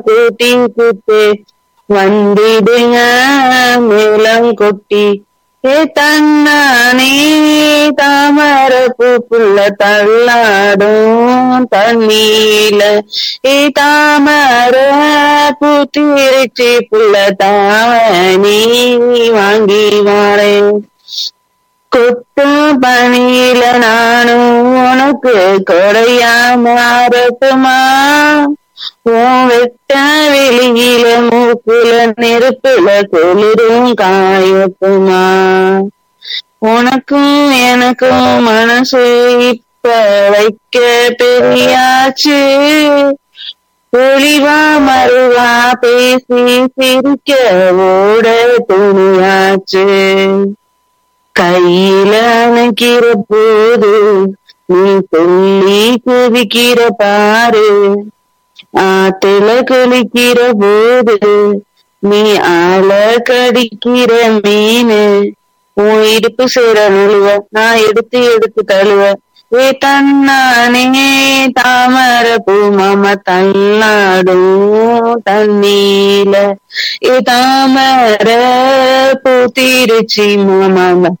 கூட்டி குத்து வந்திடுங்க மேளம் கொட்டி ஏ தன்னானே தாமர பூப்புள்ள தள்ளாடும் தண்ணீல ஏ தாமர பூத்திருச்சி புள்ள தாவணி வாங்கி வாரேன் கொத்து பணியில நானும் உனக்கு கொடையா மாறட்டுமா உன் வெட்ட வெளியில மூக்குல நெருப்புல குளிரும் காயட்டுமா உனக்கும் எனக்கும் மனசு இப்ப வைக்க பெரியாச்சு ஒளிவா மறுவா பேசி சிரிக்க ஓட துணியாச்சு கையில அணைக்கிற போது நீ சொல்லி குதிக்கிற பாரு ஆத்துல குளிக்கிற போது நீ ஆள கடிக்கிற மீனு உன் இடுப்பு சேர நழுவ நான் எடுத்து எடுத்து தழுவ ஏ தன்னானே தாமர பூ மாமா தள்ளாடும் தண்ணீல ஏ தாமர பூ திருச்சி மாமா